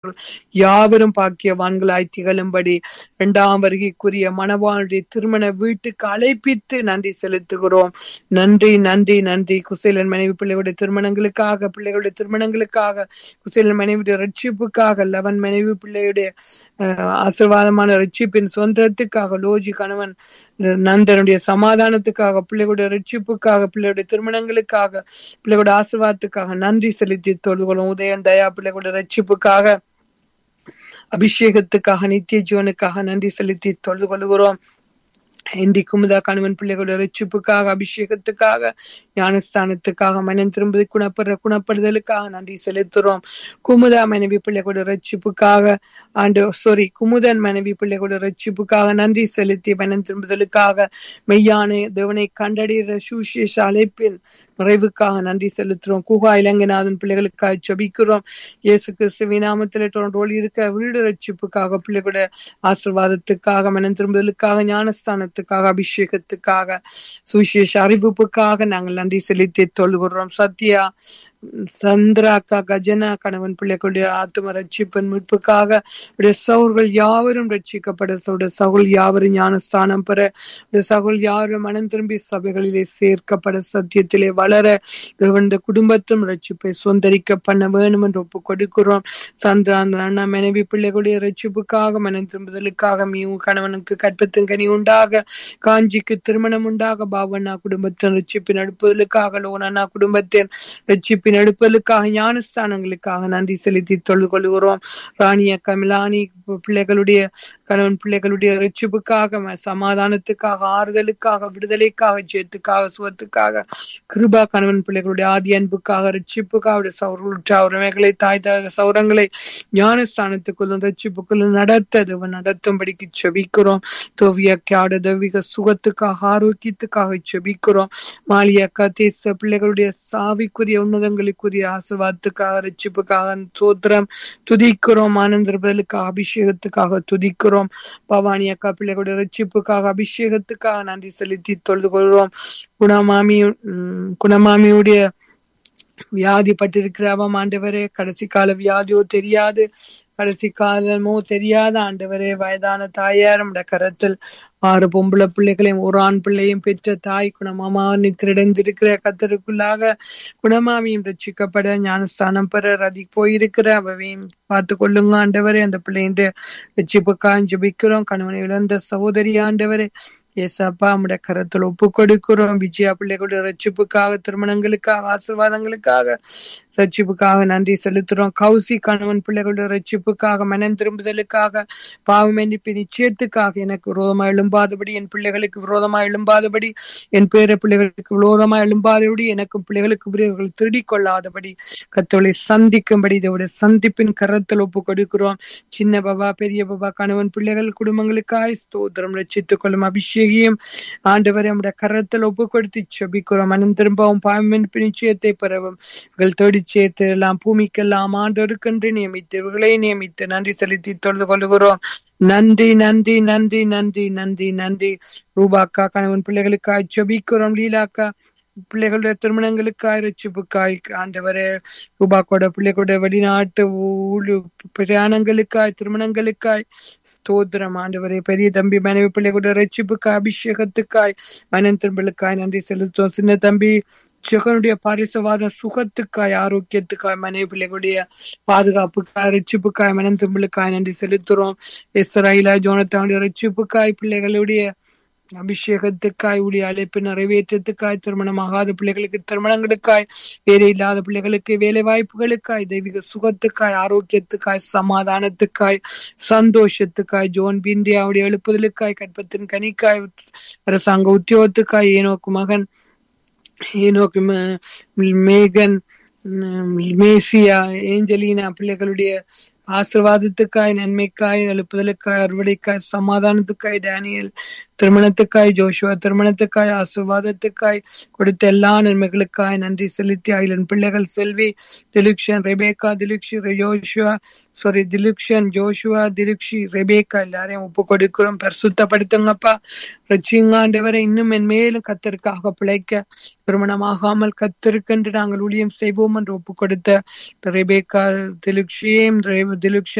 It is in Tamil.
பெற்றோர்கள் யாவரும் பாக்கியவான்களாய் திகழும்படி இரண்டாம் வருகைக்குரிய மணவாளுடைய திருமண வீட்டுக்கு அழைப்பித்து நன்றி செலுத்துகிறோம் நன்றி நன்றி நன்றி குசேலன் மனைவி பிள்ளைகளுடைய திருமணங்களுக்காக பிள்ளைகளுடைய திருமணங்களுக்காக குசேலன் மனைவியுடைய ரட்சிப்புக்காக லவன் மனைவி பிள்ளையுடைய அஹ், ஆசீர்வாதமான ரட்சிப்பின் சொந்தத்துக்காக லோஜி கணவன் நந்தனுடைய சமாதானத்துக்காக பிள்ளைகளுடைய ரட்சிப்புக்காக பிள்ளைகளுடைய திருமணங்களுக்காக பிள்ளைகளுடைய ஆசீர்வாதத்துக்காக நன்றி செலுத்தி தொழுகிறோம் உதயன் தயா பிள்ளைகளுடைய ரட்சிப்புக்காக அபிஷேகத்துக்காக நித்திய ஜீவனுக்காக நன்றி செலுத்தி தொழுது கொள்கிறோம் இந்தி குமுதா கணவன் பிள்ளைகளுடைய ரட்சிப்புக்காக அபிஷேகத்துக்காக ஞானஸ்தானத்துக்காக மனம் திரும்பி குணப்படுற குணப்படுதலுக்காக நன்றி செலுத்துறோம் குமுதா மனைவி பிள்ளைகளுடைய ரட்சிப்புக்காக ஆண்டு சாரி குமுதன் மனைவி பிள்ளைகளுடைய ரட்சிப்புக்காக நன்றி செலுத்தி மனம் திரும்புதலுக்காக மெய்யான தேவனை கண்டடைகிற சுசேஷ அழைப்பின் நிறைவுக்காக நன்றி செலுத்துறோம் குகா இலங்கைநாதன் பிள்ளைகளுக்காக ஜெபிக்கிறோம் இயேசு கிறிஸ்துவின் நாமத்தில் ரோல் இருக்க வீடு ரட்சிப்புக்காக பிள்ளைகளுடைய ஆசீர்வாதத்துக்காக மனம் திரும்புதலுக்காக ஞானஸ்தானத்துக்காக அபிஷேகத்துக்காக சுவிசேஷ அறிவிப்புக்காக நாங்கள் நன்றி செலுத்தி தொழுகிறோம் சத்யா சந்திரா அக்கா கஜனா கணவன் பிள்ளைகளுடைய ஆத்தும ரட்சிப்பின் மீட்புக்காக உடைய சவுர்கள் யாவரும் ரட்சிக்கப்பட உடைய சகுல் யாவரும் ஞானஸ்தானம் பெற உடைய சகுல் யாவரும் மனம் திரும்பி சபைகளிலே சேர்க்கப்பட சத்தியத்திலே வளர தேவன் இந்த குடும்பத்தும் ரட்சிப்பை சுந்தரிக்க பண்ண வேணும் என்று ஒப்பு கொடுக்கிறோம் சந்திரா அந்த அண்ணா மனைவி பிள்ளைகளுடைய ரட்சிப்புக்காக மனம் திரும்புதலுக்காக மீவு கணவனுக்கு கற்பத்தின் கனி உண்டாக காஞ்சிக்கு திருமணம் உண்டாக பாவண்ணா குடும்பத்தின் ரட்சிப்பின் அடுப்புதலுக்காக லோனண்ணா குடும்பத்தின் ரட்சிப்பின் எடுப்பதற்காக ஞானஸ்தானங்களுக்காக நன்றி செலுத்தி தொழுது கொள்கிறோம் ராணிய கமிலானி பிள்ளைகளுடைய கணவன் பிள்ளைகளுடைய ரட்சிப்புக்காக ம- சமாதானத்துக்காக ஆறுதலுக்காக விடுதலைக்காக ஜெயத்துக்காக சுகத்துக்காக கிருபா கணவன் பிள்ளைகளுடைய ஆதி அன்புக்காக ரட்சிப்புக்காக அவருடைய சௌர உரிமைகளை தாய் தாக சௌரங்களை ஞானஸ்தானத்துக்குள்ளும் ரட்சிப்புக்குள்ளும் நடத்த தேவன் நடத்தும்படிக்கு செபிக்கிறோம் தோவியக்காட தெய்வீக சுகத்துக்காக ஆரோக்கியத்துக்காக செபிக்கிறோம் மாலியக்கா தேச பிள்ளைகளுடைய சாவிக்குரிய உன்னதங்களுக்குரிய ஆசீர்வாதத்துக்காக ரட்சிப்புக்காக சோத்திரம் துதிக்கிறோம் ஆனந்தர்களுக்காக அபிஷேகத்துக்காக துதிக்கிறோம் பவானி அக்கா பிள்ளைகளுடைய ரட்சிப்புக்காக அபிஷேகத்துக்காக நன்றி செலுத்தி தொழுது கொள்கிறோம் குணமாமி உம், குணமாமியுடைய வியாதிப்பட்டிருக்கிற அவம் ஆண்டவரே கடைசி கால வியாதியோ தெரியாது கடைசி காலமோ தெரியாத ஆண்டவரே வயதான தாயார் நம்முடைய கரத்தில் ஆறு பொம்பளை பிள்ளைகளையும் ஒரு ஆண் பிள்ளையும் பெற்ற தாய் குணமாமா நித்திரடைந்திருக்கிற கத்தருக்குள்ளாக குணமாவியும் ரட்சிக்கப்பட ஞானஸ்தானம் பெற ரதி போயிருக்கிற அவவையும் பார்த்து கொள்ளுங்க ஆண்டவரே அந்த பிள்ளையின் ரட்சிப்புக்காக ஜெபிக்கிறோம் கணவனை இழந்த சகோதரி ஆண்டவரே ஏசப்பா நம்முடைய கரத்தில் ஒப்பு கொடுக்கிறோம் விஜயா பிள்ளைகளுடைய ரட்சிப்புக்காக திருமணங்களுக்காக ஆசீர்வாதங்களுக்காக ரட்சிப்புக்காக நன்றி செலுத்துறோம் கௌசி கணவன் பிள்ளைகளுடைய ரட்சிப்புக்காக மனம் திரும்புதலுக்காக பாவம் மன்னிப்பு நிச்சயத்துக்காக எனக்கு விரோதமா எழும்பாதபடி என் பிள்ளைகளுக்கு விரோதமா எழும்பாதபடி என் பேர பிள்ளைகளுக்கு விரோதமா எழும்பாதபடி எனக்கும் பிள்ளைகளுக்கு உரியவர்கள் திருடிக் கொள்ளாதபடி கத்தோலை சந்திக்கும்படி இதோட சந்திப்பின் கரத்தில் ஒப்பு கொடுக்கிறோம் சின்ன பாபா பெரிய பாபா கணவன் பிள்ளைகள் குடும்பங்களுக்காய் ஸ்தோத்திரம் ரட்சித்துக் கொள்ளும் அபிஷேகியும் ஆண்டவரை நம்முடைய கரத்தில் ஒப்பு கொடுத்து செபிக்கிறோம் மனம் திரும்பவும் பாவமின் நிச்சயத்தை பெறவும் இவர்கள் தேடி சேர்த்து எல்லாம் பூமிக்கெல்லாம் ஆண்டோருக்கென்று நியமித்து இவர்களை நியமித்து நன்றி செலுத்தி தொழுது கொள்கிறோம் நன்றி நன்றி நன்றி நன்றி நன்றி நன்றி ரூபாக்கா கணவன் பிள்ளைகளுக்காய் செபிக்கிறோம் லீலாக்கா பிள்ளைகளுடைய திருமணங்களுக்காய் ரட்சிப்புக்காய் ஆண்டவரே ரூபாக்கோட பிள்ளைகளுடைய வெளிநாட்டு ஊழு பிரயாணங்களுக்காய் திருமணங்களுக்காய் ஸ்தோத்திரம் ஆண்டவரே பெரிய தம்பி மனைவி பிள்ளைகளுடைய ரட்சிப்புக்காய் அபிஷேகத்துக்காய் மனன் திரும்பலுக்காய் நன்றி செலுத்துவோம் சின்ன தம்பி ஜெகனுடைய பாரிசவாத சுகத்துக்காய் ஆரோக்கியத்துக்காய் மனைவி பிள்ளைகளுடைய பாதுகாப்புக்காய் ரட்சிப்புக்காய் மனம் திரும்பலுக்காய் நன்றி செலுத்துறோம் இஸ்ராயிலா ஜோனத்தாவுடைய ரட்சிப்புக்காய் பிள்ளைகளுடைய அபிஷேகத்துக்காய் உடைய அழைப்பு நிறைவேற்றத்துக்காய் திருமணமாகாத பிள்ளைகளுக்கு திருமணங்களுக்காய் வேலை இல்லாத பிள்ளைகளுக்கு வேலை வாய்ப்புகளுக்காய் தெய்வீக சுகத்துக்காய் ஆரோக்கியத்துக்காய் சமாதானத்துக்காய் சந்தோஷத்துக்காய் ஜோன் பிந்தியாவுடைய எழுப்புதலுக்காய் கற்பத்தின் கனிக்காய் அரசாங்க உத்தியோகத்துக்காய் ஏனோக்கு மகன் ஏனோக்கு ம- மேகன் உம், மேசியா ஏஞ்சலினா பிள்ளைகளுடைய ஆசிர்வாதத்துக்காய் நன்மைக்காய் எழுப்புதலுக்காய் அறுவடைக்காய் சமாதானத்துக்காய் டேனியல் திருமணத்துக்காய் ஜோஷுவா திருமணத்துக்காய் ஆசிர்வாதத்துக்காய் கொடுத்த எல்லா நன்மைகளுக்காய் நன்றி செலுத்தி அயிலன் பிள்ளைகள் செல்வி Dilukshan Rebecca Dilukshi Joshua sorry Dilukshan Joshua Dilukshi Rebecca எல்லாரையும் ஒப்பு கொடுக்கிறோம் பரிசுத்தப்படுத்துங்கப்பா ரட்சிங்காண்டவரை இன்னும் என் மேலும் கத்தருக்காக பிழைக்க திருமணமாகாமல் கத்தருக்கென்று நாங்கள் ஊழியம் செய்வோம் என்று ஒப்பு கொடுத்த ரெபேக்கா திலுக்ஷியும் திலுக்ஷன்